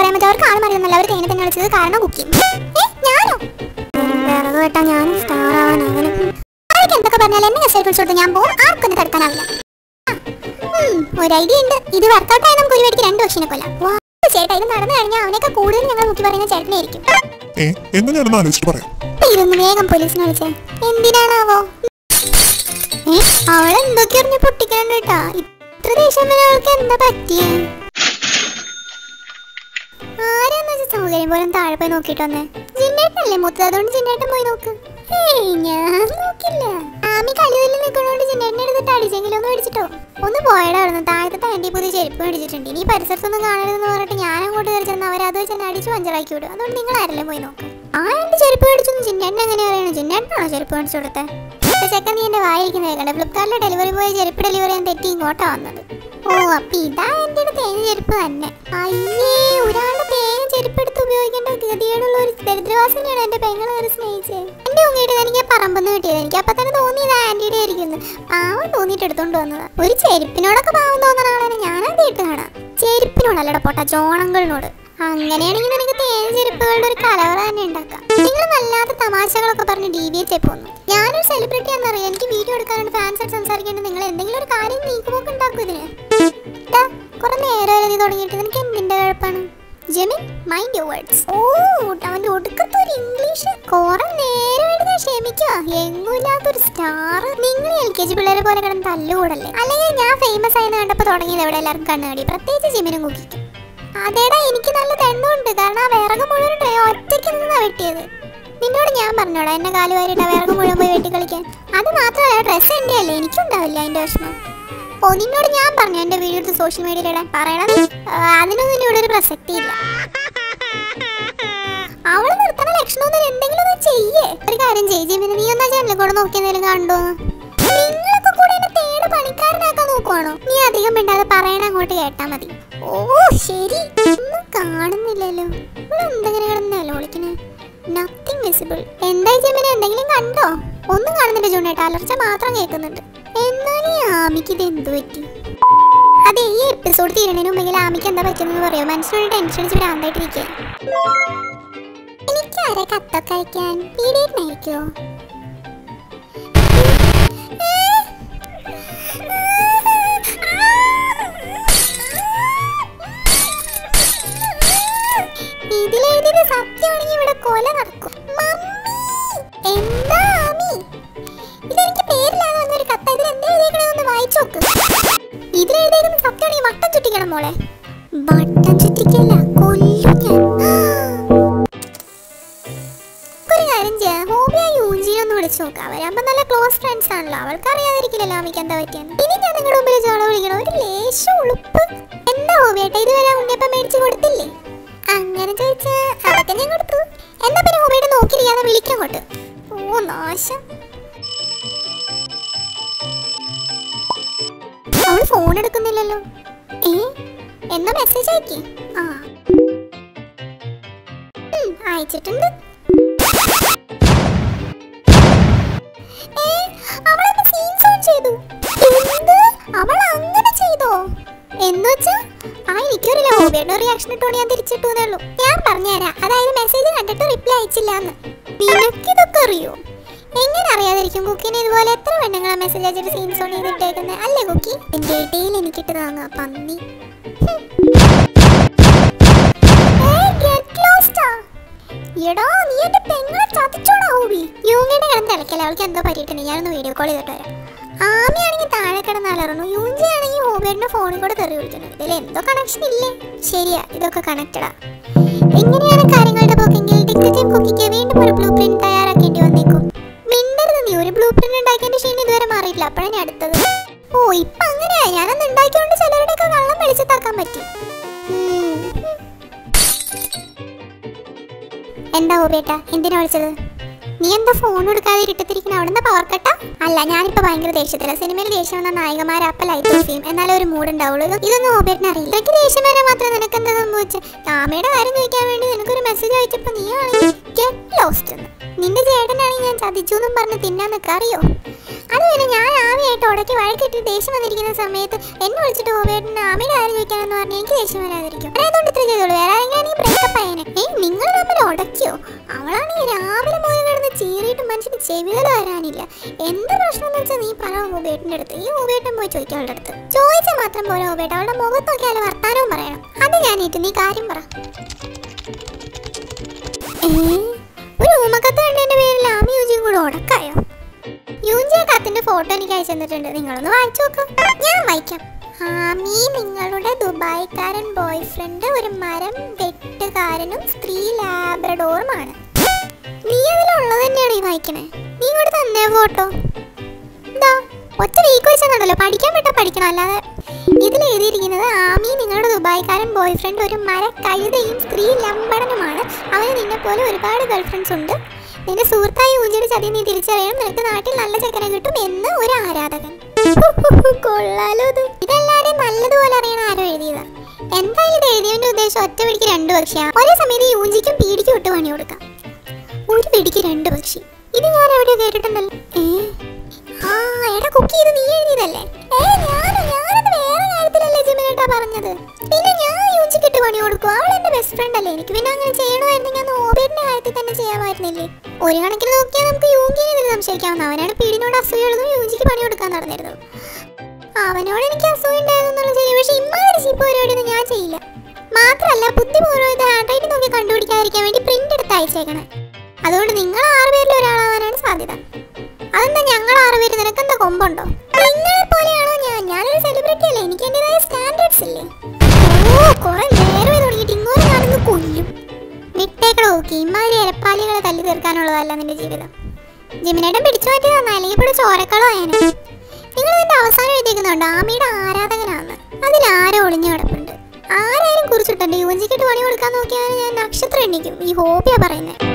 പറയാൻ പറ്റും അവർക്ക് ആൾ മറിയുന്നല്ല അവർ തേനെ തന്നെ കളിച്ചത് കാരണം കുക്കി ഞാനോ വിറക് വെട്ടാ ഞാൻ സ്റ്റാർ ആവാൻ അങ്ങനെ ആരൊക്കെ എന്തൊക്കെ പറഞ്ഞാലും എന്നെ കസ്റ്റഡി പിടിച്ചു കൊടുത്ത് ഞാൻ പോകും ആർക്കൊന്നും തടുക്കാനാവില്ല ഉം, ഒരു ഐഡിയ ഉണ്ട് ഇത് വർക്കൗട്ട് ആയി നമുക്ക് ഒരു വേടിക്ക് രണ്ട് പക്ഷിനെ കൊല്ലാം വാ, ചേട്ടാ ഇത് നടന്നു കഴിഞ്ഞാൽ അവനൊക്കെ കൂടുതൽ ഞങ്ങൾ മുക്കി പറയുന്ന ചേട്ടനായിരിക്കും ഏ എന്ന് ഞാനൊന്ന് ആലോചിച്ചിട്ട് പറയാം ഇതൊന്ന് വേഗം പോലീസിനെ വിളിച്ചേ എന്തിനാണാവോ ഏ അവളെന്തൊക്കെ അറിഞ്ഞ് പൊട്ടിക്കാൻ കേട്ടാ ഇത്ര ദേഷ്യം വരെ അവൾക്ക് എന്താ പറ്റിയേ ആരാന്ന് വെച്ചാൽ സൗകര്യം പോലെ താഴെ പോയി നോക്കിട്ട് വന്നേ ജിന്നേട്ടനല്ലേ മൂത്തത് അതുകൊണ്ട് ജിന്നേട്ടൻ പോയി നോക്ക് ഏയ് ഞാൻ നോക്കില്ല ആമി കളിതല്ലിൽ നിൽക്കുന്നോണ്ട് ജിന്നേട്ടനെ എടുത്തിട്ട് അടിച്ചെങ്കിലും ഒന്ന് മേടിച്ചിട്ടോ ഒന്ന് പോയടാ അവിടുന്ന് താഴത്തെ താണ്ടി പുതിയ ചെരുപ്പ് മേടിച്ചിട്ടുണ്ട് ഇനി ഈ പരിസരത്തൊന്നും കാണരുതെന്ന് പറഞ്ഞിട്ട് ഞാൻ അങ്ങോട്ട് കയറി ചെന്ന് അവരത് വെച്ച് എന്നെ അടിച്ച് പഞ്ചറാക്കി വിടും അതുകൊണ്ട് നിങ്ങൾ ആരെല്ലാം പോയി നോക്ക് ആ എന്റെ ചെരുപ്പ് മേടിച്ചൊന്നും ജിന്നേട്ടൻ എങ്ങനെ അറിയണം ജിന്നേട്ടനാണോ ചെരുപ്പ് മേടിച്ചു കൊടുത്തേ ഇപ്പൊ ചെക്കൻ നീ എന്റെ വായിരിക്കുന്ന കേൾക്കണ്ട ഫ്ലിപ്കാർട്ടിലെ ഡെലിവറി ബോയ് ചെരുപ്പ് ഡെലിവറി ചെയ്യാൻ തെറ്റി ഇങ്ങോട്ടാ വന്നത് ഓ അപ്പൊ ഇതാ എന്റെ ഒരു തേങ്ങ ചെരുപ്പ് തന്നെ അയ്യേ ഒരാളുടെ തേങ്ങ ചെരുപ്പ് എടുത്ത് ഉപയോഗിക്കേണ്ട ഗതികേടുള്ള ഒരു ദരിദ്രവാസിനെയാണ് എന്റെ പെങ്ങളെ കയറി സ്നേഹിച്ചത് എന്റെ ഉങ്ങിയിട്ട് എനിക്ക് പറമ്പെന്ന് കിട്ടിയത് എനിക്ക് അപ്പൊ തന്നെ തോന്നിയത് ആന്റിയുടെ ആയിരിക്കുന്നു പാവം തോന്നിയിട്ട് എടുത്തോണ്ട് വന്നതാ ഒരു ചെരുപ്പിനോടൊക്കെ പാവം തോന്നുന്ന ആളെ ഞാനാദ്യമായിട്ട് കാണാം ചെരുപ്പിനോടല്ലട പോട്ട ജോണങ്ങളിനോട് അങ്ങനെയാണെങ്കിൽ നിനക്ക് തേൻ ചെരുപ്പുകളുടെ ഒരു കലവറ തന്നെ ഉണ്ടാക്കാം നിങ്ങൾ വല്ലാത്ത തമാശകളൊക്കെ പറഞ്ഞ് ഡീവിയേറ്റ് ആയി പോകുന്നു ഞാനൊരു സെലിബ്രിറ്റി ആണെന്നറിയാം എനിക്ക് വീഡിയോ എടുക്കാനുണ്ട് ഫാൻസ് ആയിട്ട് സംസാരിക്കേണ്ട നിങ്ങൾ എന്തെങ്കിലും ഒരു കാര്യം നീക്കുപോക്ക് ഉണ്ടാക്കും ഇതിന് ടാ, കുറെ നേരം നീ തുടങ്ങിയിട്ട് നിനക്ക് എന്തിന്റെ കുഴപ്പമാണ് ജെമിൻ മൈൻഡ് യുവർ വേർഡ്സ് ഓ അവന്റെ ഒടുക്കത്തെ ഒരു ഇംഗ്ലീഷ് കുറെ നേരമായിട്ട് ഞാൻ ക്ഷമിക്കുക എങ്ങുമില്ലാത്തൊരു സ്റ്റാർ നിങ്ങൾ എൽ കെ ജി പിള്ളേരെ പോലെ കിടന്ന് തല്ലുകൂടല്ലേ അല്ലെങ്കിൽ ഞാൻ ഫേമസ് ആയെന്ന് കണ്ടപ്പോൾ തുടങ്ങിയത് എവിടെ എല്ലാവർക്കും കണ്ണുകടി പ്രത്യേകിച്ച് ജിമിനും കുക്കിക്കും അതേടാ എനിക്ക് നല്ല തെണ്ണുണ്ട് കാരണം ആ വിറക് മുഴുവൻ ട്രേ ഒറ്റയ്ക്ക് നിന്നാ വെട്ടിയത് നിന്നോട് ഞാൻ പറഞ്ഞോടാ എന്നെ കാല് വാരിയിട്ട് ആ വിറക് മുഴുവൻ പോയി വെട്ടി കളിക്കാൻ അത് മാത്രമല്ല ഡ്രസ്സ് എൻ്റെ അല്ലേ എനിക്കുണ്ടാവില്ല അതിന്റെ വിഷമം ഓ നിന്നോട് ഞാൻ പറഞ്ഞു എന്റെ വീഡിയോ എടുത്ത് സോഷ്യൽ മീഡിയയിൽ ഇടാൻ പറയണം ആ, അതിനൊന്നും ഇവിടെ ഒരു പ്രസക്തി ഇല്ല അവള് നിർത്തണ ലക്ഷണമൊന്നും എന്തെങ്കിലും ഒന്ന് ചെയ്യേ ഒരു കാര്യം ചെയ്യ് ജിമിന് നീ ഒന്നാ ചാനലിൽ കൂടെ നോക്കി എന്തെങ്കിലും കണ്ടോ നിങ്ങളൊക്കെ കൂടെ എന്നെ തേട് പണിക്കാരനാക്കാൻ നോക്കുവാണോ നീ അധികം മിണ്ടാതെ പറയണ അങ്ങോട്ട് കേട്ടാ മതി ഓ ശരി ഒന്നും കാണുന്നില്ലല്ലോ ഇവിടെ എന്തെങ്കിലും കിടന്ന് നിലവിളിക്കണേ നത്തിങ് വിസിബിൾ എന്തായി ജമിന് എന്തെങ്കിലും കണ്ടോ ഒന്നും കാണുന്നില്ല ജൂണേട്ട അലർച്ച മാത്രം കേൾക്കുന്നുണ്ട് എന്നാലും ഈ ആമിക്ക് ഇത് എന്ത് പറ്റി അതെ ഈ എപ്പിസോഡ് തീരണതിന് മുമ്പെങ്കിൽ ആമിക്ക് എന്താ പറ്റുന്നത് പറയോ മനസ്സിനൊരു ടെൻഷൻ അടിച്ച് ഭ്രാന്തായിട്ടിരിക്കുക എനിക്ക് ആരെ കത്തൊക്കെ അയക്കാൻ പീഡിയറ്റിനായിരിക്കോ ഇതിലെഴുതിയത് സത്യമാണെങ്കിൽ ഇവിടെ കൊല നടക്കും മമ്മി എന്താ ആമി ഇതെനിക്ക് പേരില്ലാതെ വന്നൊരു കത്ത ഇതിൽ എന്താ എഴുതിയേക്കണെന്ന് വായിച്ചു നോക്ക് ഇതിലെഴുതിയേക്കുന്നത് സത്യമാണെങ്കിൽ വട്ടം ചുറ്റിക്കണം മോളെ വട്ടം ചുറ്റിക്കല്ല കൊല്ലും ഞാൻ ഒരു കാര്യം ചെയ്യാം ഹോബിയ യൂജിനെ ഒന്ന് വിളിച്ചു നോക്കാം അവരാകുമ്പോൾ നല്ല ക്ലോസ് ഫ്രണ്ട്സ് ആണല്ലോ അവൾക്ക് അറിയാതിരിക്കില്ലല്ലോ അമ്മയ്ക്ക് എന്താ പറ്റിയെന്ന് ഇനി ഞാൻ നിങ്ങളുടെ മുമ്പിൽ ചോള വിളിക്കണം ഒരു ലേശം ഉളുപ്പ് എന്താ ഹോബിയേട്ടാ ഇതുവരെ ഉണ്ണിയപ്പം മേടിച്ചു കൊടുത്തില്ലേ അങ്ങനെ ചോദിച്ചാ അതൊക്കെ ഞാൻ കൊടുത്തു എന്നാ പിന്നെ ഹോബിയുടെ നോക്കിയിരിക്കാതെ വിളിക്കങ്ങോട്ട് ഓ നാശം അവൾ ഫോൺ എടുക്കുന്നില്ലല്ലോ ഏ എന്നാ മെസ്സേജ് അയക്കി ആ ഉം, അയച്ചിട്ടുണ്ട് ഏ, അവളെന്നെ scene zone ചെയ്തു. എന്ത്? അവൾ അങ്ങനെ ചെയ്തോ എന്നുവെച്ചാ ആ എനിക്കറിയില്ല ഹോബിയുടെ റിയാക്ഷൻ ഇട്ടോണ്ട് ഞാൻ തിരിച്ചിട്ടൂന്നേ ഉള്ളൂ ഞാൻ പറഞ്ഞുതരാം അതായത് മെസ്സേജ് കണ്ടിട്ട് റിപ്ലൈ അയച്ചില്ല എന്ന് നിനക്കിതൊക്കെ അറിയോ എങ്ങനെ അറിയാതിരിക്കും കുക്കിന് ഇതുപോലെ എത്ര പെണ്ണുങ്ങളെ മെസ്സേജ് അയച്ചിട്ട് സീൻ സോൺ ചെയ്തിട്ടേക്കുന്നത് അല്ലേ കുക്കി എന്റെ ഇടയിൽ എനിക്കിട്ട് താങ്ങാ പന്നി ഹും. ഏയ്, get lost ആ. എടാ നീ എന്റെ പെങ്ങളെ ചതിച്ചോടാ ഹോബി യൂങ്ങിയുടെ കിടന്ന് തിളക്കല അവൾക്ക് എന്തോ പറ്റിയിട്ടുണ്ട് ഞാനൊന്ന് വീഡിയോ കോൾ ചെയ്തിട്ട് വരാം ആമയാണെങ്കിൽ താഴെ കിടന്ന് അലറുന്നു യൂഞ്ചി ആണെങ്കിൽ ഹോബിയുടെ ഫോണിൽ കൂടെ തെറി വിളിക്കുന്നു ഇതിൽ എന്തോ കണക്ഷൻ ഇല്ലേ ശരിയാ ഇതൊക്കെ കണക്റ്റഡാ എങ്ങനെയാണ് കാര്യങ്ങളുടെ പോക്കെങ്കിൽ ഡിക്റ്റേറ്റീവ് കുക്കിക്ക് വീണ്ടും ഒരു ബ്ലൂ പ്രിന്റ് തയ്യാറാക്കേണ്ടി വന്നേക്കും മിണ്ടരുത് നീ ഒരു ബ്ലൂ പ്രിന്റ് ഉണ്ടാക്കിയതിന്റെ ക്ഷീണം ഇതുവരെ മാറിയിട്ടില്ല അപ്പോഴാണ് അടുത്തത് ഓ ഇപ്പൊ അങ്ങനെയാ ഞാനന്ന് ഉണ്ടാക്കിയോണ്ട് ചിലരുടെയൊക്കെ കള്ളം വെളിച്ചത്താക്കാൻ പറ്റി ഉം. എന്താ ഓബേട്ടാ എന്തിനാ വിളിച്ചത് നീ എന്താ ഫോൺ എടുക്കാതെ ഇരുട്ടത്തിരിക്കുന്ന അവിടുന്ന് പവർ കട്ടാ അല്ല ഞാനിപ്പോ ഭയങ്കര ദേഷ്യത്തില സിനിമയിൽ ദേഷ്യം വന്ന നായികമാരെ അപ്പ ലൈറ്റ് ഓഫ് ചെയ്യും എന്നാലേ ഒരു മൂഡ് ഉണ്ടാവുള്ളൂ ഇത് ഇതൊന്നും ഓബേട്ടിന് അറിയില്ല ഇതൊക്കെ ദേഷ്യം വരെ മാത്രം നിനക്ക് എന്താ സംഭവിച്ചത് ആമയുടെ കാര്യം ചോദിക്കാൻ വേണ്ടി നിനക്കൊരു മെസ്സേജ് അയച്ചപ്പോ നീ ആണെങ്കിൽ ഗെറ്റ് ലോസ്റ്റ് എന്ന് നിന്റെ ചേട്ടനാണെങ്കിൽ ഞാൻ ചതിച്ചു എന്നും പറഞ്ഞ് തിന്നാൻ നിൽക്കാറിയോ അത് പിന്നെ ഞാൻ ആമയായിട്ട് ഉടക്കി വഴക്കിട്ട് ദേഷ്യം വന്നിരിക്കുന്ന സമയത്ത് എന്നെ വിളിച്ചിട്ട് ഓബേട്ടന് ആമയുടെ കാര്യം ചോദിക്കാനെന്ന് പറഞ്ഞ് എനിക്ക് ദേഷ്യം വരാതിരിക്കും അതുകൊണ്ട് ഇത്ര ചെയ്തോളൂ വേറെ ആരെങ്കിലും എന്ത് പ്രശ്നം എന്ന് വെച്ചാൽ നീ പറ ഊബേട്ടിന്റെ അടുത്ത് ഈ ഊബേട്ടൻ പോയി ചോദിക്കും അവളുടെ അടുത്ത് ചോദിച്ചാൽ മാത്രം പോരാ ഊബേട്ട അവളുടെ മുഖത്ത് നോക്കിയാൽ വർത്താനവും പറയണം അത് ഞാനേറ്റ് നീ കാര്യം പറ ഏ? ഒരു ഊമക്കത്ത് കണ്ടതിന്റെ പേരിൽ ആമി യൂജിയും കൂടെ ഉടക്കായോ യൂജിയ കത്തിന്റെ ഫോട്ടോ എനിക്ക് അയച്ചു തന്നിട്ടുണ്ട് നിങ്ങളൊന്ന് വായിച്ചു നോക്കാം ഞാൻ വായിക്കാം ആമി നിങ്ങളുടെ ദുബായ്ക്കാരൻ ബോയ് ഫ്രണ്ട് ഒരു മരം വെട്ടുകാരനും സ്ത്രീ ലാബ്രഡോറുമാണ് നീ അതിലുള്ളത് തന്നെയാണ് ഈ വായിക്കണേ നീ ഇങ്ങോട്ട് തന്നേ ഫോട്ടോ എന്താ ഒറ്റ വീക്ക് വെച്ചെന്നുണ്ടല്ലോ പഠിക്കാൻ പറ്റാ പഠിക്കണം അല്ലാതെ ഇതിൽ എഴുതിയിരിക്കുന്നത് ആമി നിങ്ങളുടെ ദുബായ്ക്കാരൻ ബോയ് ഫ്രണ്ട് ഒരു മര കഴുതയും സ്ത്രീ ലംബടനുമാണ് അവന് നിന്നെ പോലെ ഒരുപാട് ഗേൾ ഫ്രണ്ട്സ് ഉണ്ട് നിന്റെ സുഹൃത്തായി ഊഞ്ചിയുടെ ചതി നീ തിരിച്ചറിയണം നിനക്ക് നാട്ടിൽ നല്ല ചെക്കനെ കിട്ടും എന്ന് ഒരു ആരാധകൻ കൊള്ളാലോ ഇത് ഇതെല്ലാരും നല്ലതുപോലെ അറിയണ ആരോ എഴുതിയതാ എന്തായാലും ഇത് എഴുതിയവന്റെ ഉദ്ദേശം ഒറ്റ പിടിക്ക് രണ്ടു പക്ഷിയാ ഒരേ സമയത്ത് ഈ ഊഞ്ചിക്കും പീടിക്കും ഇട്ട് പണി കൊടുക്കാം ഒരു പിടിക്ക് രണ്ട് പക്ഷി ഇത് ഞാൻ എവിടെയോ കേട്ടിട്ടുണ്ടല്ലോ ഏ ആ എടാ കുക്കി ഇത് നീ എഴുതിയതല്ലേ ഏ ഞാനോ ഞാനത് വേറെ കാര്യത്തിലല്ലേ ജിമിനേട്ടാ പറഞ്ഞത് പിന്നെ ഞാൻ യൂജിക്കിട്ട് പണി കൊടുക്കും അവൾ എന്റെ ബെസ്റ്റ് ഫ്രണ്ട് അല്ലേ എനിക്ക് പിന്നെ അങ്ങനെ ചെയ്യണമായിരുന്നെങ്കിൽ അന്ന് ഓബേറ്റിന്റെ കാര്യത്തിൽ തന്നെ ചെയ്യാമായിരുന്നില്ലേ ഒരു കണക്കിന് നോക്കിയാൽ നമുക്ക് യൂങ്കിനെ ഇതിൽ സംശയിക്കാവുന്ന അവനാണ് പീടിനോട് അസൂയുള്ളതും യൂജിക്ക് പണി കൊടുക്കാൻ നടന്നിരുന്നത് അവനോട് എനിക്ക് അസൂയ ഉണ്ടായിരുന്നുള്ള ശരി പക്ഷെ ഇമ്മാതിരി ചീപ്പ് പരിപാടിയൊന്നും ഞാൻ ചെയ്യില്ല മാത്രമല്ല ബുദ്ധിപൂർവ്വം ഇത് ഹാൻഡ് റൈറ്റിംഗ് നോക്കി കണ്ടുപിടിക്കാതിരിക്കാൻ വേണ്ടി പ്രിന്റ് എടുത്ത് അയച്ചേക്കണേ അതുകൊണ്ട് നിങ്ങൾ ആറുപേരിൽ ഒരാളാവാനാണ് സാധ്യത അതെന്താ ഞങ്ങൾ ആറുപേര് നിനക്കെന്താ കൊമ്പുണ്ടോ നിങ്ങളെ പോലെയാണോ ഞാൻ ഞാനൊരു സെലിബ്രിറ്റി അല്ലേ എനിക്ക് എന്റേതായ സ്റ്റാൻഡേർഡ്സ് ഇല്ലേ ഓ കുറെ നേരം ഇത് തുടങ്ങിയിട്ട് ഇങ്ങോട്ട് ഞാനൊന്ന് കൊല്ലും വിട്ടേക്കട ഓക്കെ ഇമാതിരി ഇരപ്പാലികളെ തല്ലി തീർക്കാനുള്ളതല്ല നിന്റെ ജീവിതം ജിമിനേട്ടൻ പിടിച്ചു മാറ്റി തന്നാ അല്ലെങ്കിൽ ഇവിടെ ചോരക്കളോ ആയനെ നിങ്ങൾ ഇതിന്റെ അവസാനം എഴുതിയേക്കുന്നുണ്ട് ആമിയുടെ ആരാധകനാണ് അതിൽ ആരോ ഒളിഞ്ഞു കിടപ്പുണ്ട് ആരായാലും കുറിച്ചിട്ടുണ്ട് യുവഞ്ചിക്കിട്ട് പണി കൊടുക്കാൻ നോക്കിയാൽ ഞാൻ നക്ഷത്രം എണ്ണിക്കും ഈ ഹോബിയാ പറയുന്നത്